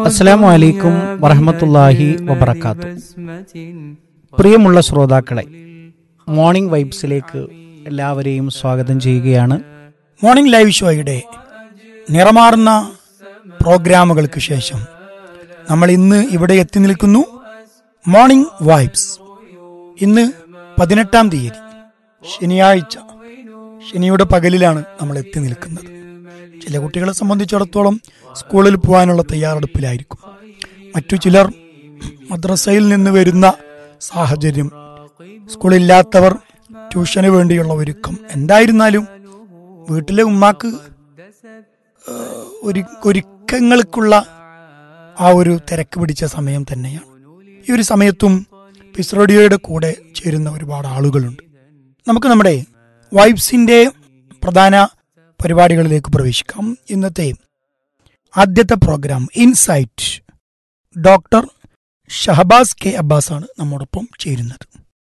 അസ്സലാമു അലൈക്കും വറഹമത്തല്ലാഹി വബർക്കാത്തു പ്രിയമുള്ള ശ്രോതാക്കളെ മോർണിംഗ് വൈബ്സിലേക്ക് എല്ലാവരെയും സ്വാഗതം ചെയ്യുകയാണ് മോർണിംഗ് ലൈവ് ഷോയുടെ നിറമാർന്ന പ്രോഗ്രാമുകൾക്ക് ശേഷം നമ്മൾ ഇന്ന് ഇവിടെ എത്തി നിൽക്കുന്നു മോർണിംഗ് വൈബ്സ് ഇന്ന് പതിനെട്ടാം തീയതി ശനിയാഴ്ച ശനിയുടെ പകലിലാണ് നമ്മൾ എത്തി നിൽക്കുന്നത് ചില കുട്ടികളെ സംബന്ധിച്ചിടത്തോളം സ്കൂളിൽ പോകാനുള്ള തയ്യാറെടുപ്പിലായിരിക്കും മറ്റു ചിലർ മദ്രസയിൽ നിന്ന് വരുന്ന സാഹചര്യം സ്കൂളില്ലാത്തവർ ട്യൂഷന് വേണ്ടിയുള്ള ഒരുക്കം എന്തായിരുന്നാലും വീട്ടിലെ ഉമ്മാക്ക് ഏഹ്, ഒരു ഒരുക്കങ്ങൾക്കുള്ള ആ ഒരു തിരക്ക് പിടിച്ച സമയം തന്നെയാണ് ഈ ഒരു സമയത്തും പിസ് റേഡിയോയുടെ കൂടെ ചേരുന്ന ഒരുപാട് ആളുകളുണ്ട് നമുക്ക് നമ്മുടെ വൈബ്സിന്റെ പ്രധാന പരിപാടികളിലേക്ക് പ്രവേശിക്കാം ഇന്നത്തെ ആദ്യത്തെ programme insight doctor Shahabas K Abbas ആണ് നമ്മോടൊപ്പം ചേരുന്നത്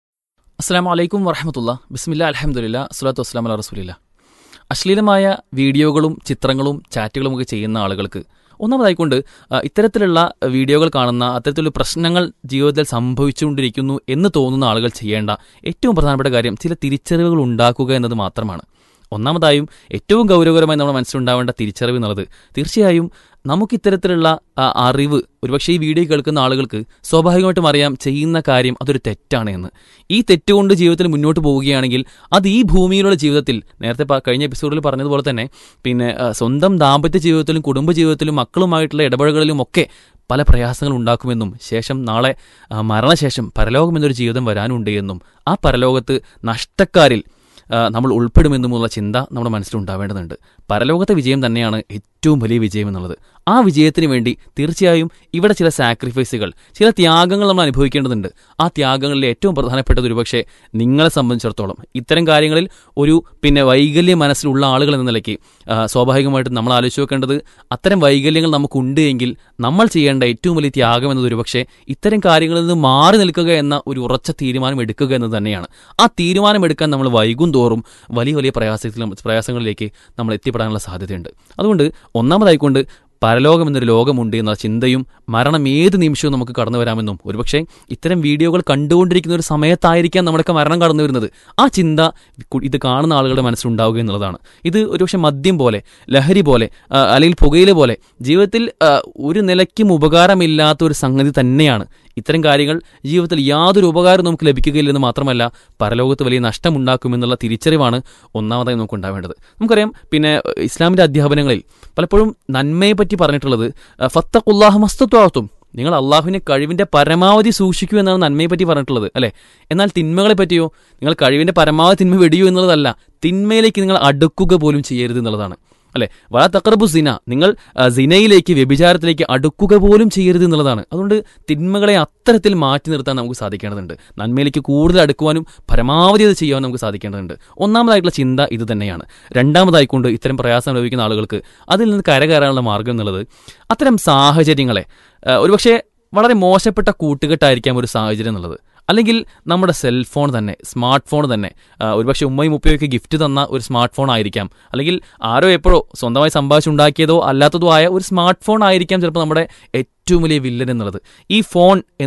അസ്സാം വലൈക്കും വറഹമത്തുള്ള ബിസ്മില്ല അലഹമുല്ല അസ്ലാത്തു വസ്സലാം അല്ല റസൂലില്ല അശ്ലീലമായ വീഡിയോകളും ചിത്രങ്ങളും ചാറ്റുകളും ഒക്കെ ചെയ്യുന്ന ആളുകൾക്ക് ഒന്നാമതായിക്കൊണ്ട് ആ, ഇത്തരത്തിലുള്ള വീഡിയോകൾ കാണുന്ന അത്തരത്തിലുള്ള പ്രശ്നങ്ങൾ ജീവിതത്തിൽ സംഭവിച്ചുകൊണ്ടിരിക്കുന്നു എന്ന് തോന്നുന്ന ആളുകൾ ചെയ്യേണ്ട ഏറ്റവും പ്രധാനപ്പെട്ട കാര്യം ചില തിരിച്ചറിവുകൾ ഉണ്ടാക്കുക എന്നത് മാത്രമാണ് ഒന്നാമതായും ഏറ്റവും ഗൗരവകരമായി നമ്മുടെ മനസ്സിലുണ്ടാവേണ്ട തിരിച്ചറിവ് എന്നുള്ളത് തീർച്ചയായും നമുക്ക് ഇത്തരത്തിലുള്ള ആ, അറിവ് ഒരുപക്ഷെ ഈ വീഡിയോ കേൾക്കുന്ന ആളുകൾക്ക് സ്വാഭാവികമായിട്ടും അറിയാം ചെയ്യുന്ന കാര്യം അതൊരു തെറ്റാണ് എന്ന് ഈ തെറ്റുകൊണ്ട് ജീവിതത്തിൽ മുന്നോട്ട് പോവുകയാണെങ്കിൽ അത് ഈ ഭൂമിയിലുള്ള ജീവിതത്തിൽ നേരത്തെ പ- കഴിഞ്ഞ എപ്പിസോഡിൽ പറഞ്ഞതുപോലെ തന്നെ പിന്നെ ആ, സ്വന്തം ദാമ്പത്യ ജീവിതത്തിലും കുടുംബ ജീവിതത്തിലും മക്കളുമായിട്ടുള്ള ഇടപഴകലിലും ഒക്കെ പല പ്രയാസങ്ങൾ ഉണ്ടാക്കുമെന്നും ശേഷം നാളെ ആ, മരണശേഷം പരലോകം എന്നൊരു ജീവിതം വരാനുണ്ട് എന്നും ആ പരലോകത്ത് നഷ്ടക്കാരിൽ ആ, നമ്മൾ ഉൾപ്പെടുമെന്നുമുള്ള ചിന്ത നമ്മുടെ മനസ്സിലുണ്ടാവേണ്ടതുണ്ട് പരലോകത്തെ വിജയം തന്നെയാണ് ഏറ്റവും വലിയ വിജയം എന്നുള്ളത് ആ വിജയത്തിന് വേണ്ടി തീർച്ചയായും ഇവിടെ ചില സാക്രിഫൈസുകൾ ചില ത്യാഗങ്ങൾ നമ്മൾ അനുഭവിക്കേണ്ടതുണ്ട് ആ ത്യാഗങ്ങളിൽ ഏറ്റവും പ്രധാനപ്പെട്ടത് ഒരുപക്ഷെ നിങ്ങളെ സംബന്ധിച്ചിടത്തോളം ഇത്തരം കാര്യങ്ങളിൽ ഒരു പിന്നെ വൈകല്യ മനസ്സിലുള്ള ആളുകൾ എന്ന നിലയ്ക്ക് ആ, സ്വാഭാവികമായിട്ടും നമ്മൾ ആലോചിച്ച് വെക്കേണ്ടത് അത്തരം വൈകല്യങ്ങൾ നമുക്കുണ്ട് എങ്കിൽ നമ്മൾ ചെയ്യേണ്ട ഏറ്റവും വലിയ ത്യാഗം എന്നത് ഒരുപക്ഷെ ഇത്തരം കാര്യങ്ങളിൽ നിന്ന് മാറി നിൽക്കുക എന്ന ഒരു ഉറച്ച തീരുമാനം എടുക്കുക എന്നത് തന്നെയാണ് ആ തീരുമാനം എടുക്കാൻ നമ്മൾ വൈകും തോറും വലിയ വലിയ പ്രയാസത്തിലും പ്രയാസങ്ങളിലേക്ക് നമ്മൾ എത്തിപ്പെടാനുള്ള സാധ്യതയുണ്ട് അതുകൊണ്ട് ഒന്നാമതായിക്കൊണ്ട് പരലോകം എന്നൊരു ലോകമുണ്ട് എന്ന ചിന്തയും മരണം ഏത് നിമിഷവും നമുക്ക് കടന്നു വരാമെന്നും ഒരുപക്ഷെ ഇത്തരം വീഡിയോകൾ കണ്ടുകൊണ്ടിരിക്കുന്ന ഒരു സമയത്തായിരിക്കാം നമ്മുടെയൊക്കെ മരണം കടന്നു വരുന്നത് ആ ചിന്ത കു- ഇത് കാണുന്ന ആളുകളുടെ മനസ്സിലുണ്ടാവുക എന്നുള്ളതാണ് ഇത് ഒരുപക്ഷെ മദ്യം പോലെ ലഹരി പോലെ ആ, അല്ലെങ്കിൽ പുകയില പോലെ ജീവിതത്തിൽ ആ, ഒരു നിലയ്ക്കും ഉപകാരമില്ലാത്ത ഒരു സംഗതി തന്നെയാണ് ഇത്തരം കാര്യങ്ങൾ ജീവിതത്തിൽ യാതൊരു ഉപകാരവും നമുക്ക് ലഭിക്കുകയില്ലെന്ന് മാത്രമല്ല പരലോകത്ത് വലിയ നഷ്ടമുണ്ടാക്കുമെന്നുള്ള തിരിച്ചറിവാണ് ഒന്നാമതായി നമുക്ക് ഉണ്ടാവേണ്ടത് നമുക്കറിയാം പിന്നെ ഏഹ്, ഇസ്ലാമിന്റെ അധ്യാപനങ്ങളിൽ പലപ്പോഴും നന്മയെ പറ്റി പറഞ്ഞിട്ടുള്ളത് ഫത്തഖുല്ലാഹ മസ്തത്വാത്തും നിങ്ങൾ അള്ളാഹുവിനെ കഴിവിന്റെ പരമാവധി സൂക്ഷിക്കൂ എന്നാണ് നന്മയെ പറ്റി പറഞ്ഞിട്ടുള്ളത് അല്ലെ എന്നാൽ തിന്മകളെ പറ്റിയോ നിങ്ങൾ കഴിവിന്റെ പരമാവധി തിന്മ വെടിയൂ എന്നുള്ളതല്ല തിന്മയിലേക്ക് നിങ്ങൾ അടുക്കുക പോലും ചെയ്യരുത് എന്നുള്ളതാണ് അല്ലെ വള തക്കറബു സിന നിങ്ങൾ ആ, സിനയിലേക്ക് വ്യഭിചാരത്തിലേക്ക് അടുക്കുക പോലും ചെയ്യരുത് എന്നുള്ളതാണ് അതുകൊണ്ട് തിന്മകളെ അത്തരത്തിൽ മാറ്റി നിർത്താൻ നമുക്ക് സാധിക്കേണ്ടതുണ്ട് നന്മയിലേക്ക് കൂടുതൽ അടുക്കുവാനും പരമാവധി അത് ചെയ്യാൻ നമുക്ക് സാധിക്കേണ്ടതുണ്ട് ഒന്നാമതായിട്ടുള്ള ചിന്ത ഇത് തന്നെയാണ് രണ്ടാമതായിക്കൊണ്ട് ഇത്തരം പ്രയാസം അനുഭവിക്കുന്ന ആളുകൾക്ക് അതിൽ നിന്ന് കരകയറാനുള്ള മാർഗം എന്നുള്ളത് അത്തരം സാഹചര്യങ്ങളെ ആ, ഒരുപക്ഷെ വളരെ മോശപ്പെട്ട കൂട്ടുകെട്ടായിരിക്കാം ഒരു സാഹചര്യം എന്നുള്ളത് അല്ലെങ്കിൽ നമ്മുടെ സെൽഫോൺ തന്നെ സ്മാർട്ട് ഫോൺ തന്നെ ആ, ഒരുപക്ഷെ ഉമ്മയും ഉപ്പയൊക്കെ ഗിഫ്റ്റ് തന്ന ഒരു സ്മാർട്ട് ഫോൺ ആയിരിക്കാം അല്ലെങ്കിൽ ആരോ എപ്പോഴോ സ്വന്തമായി സമ്പാദിച്ചുണ്ടാക്കിയതോ അല്ലാത്തതോ ആയ ഒരു സ്മാർട്ട് ഫോൺ ആയിരിക്കാം ചിലപ്പോൾ നമ്മുടെ ഏറ്റവും വലിയ വില്ലൻ എന്നുള്ളത് ഈ ഫോൺ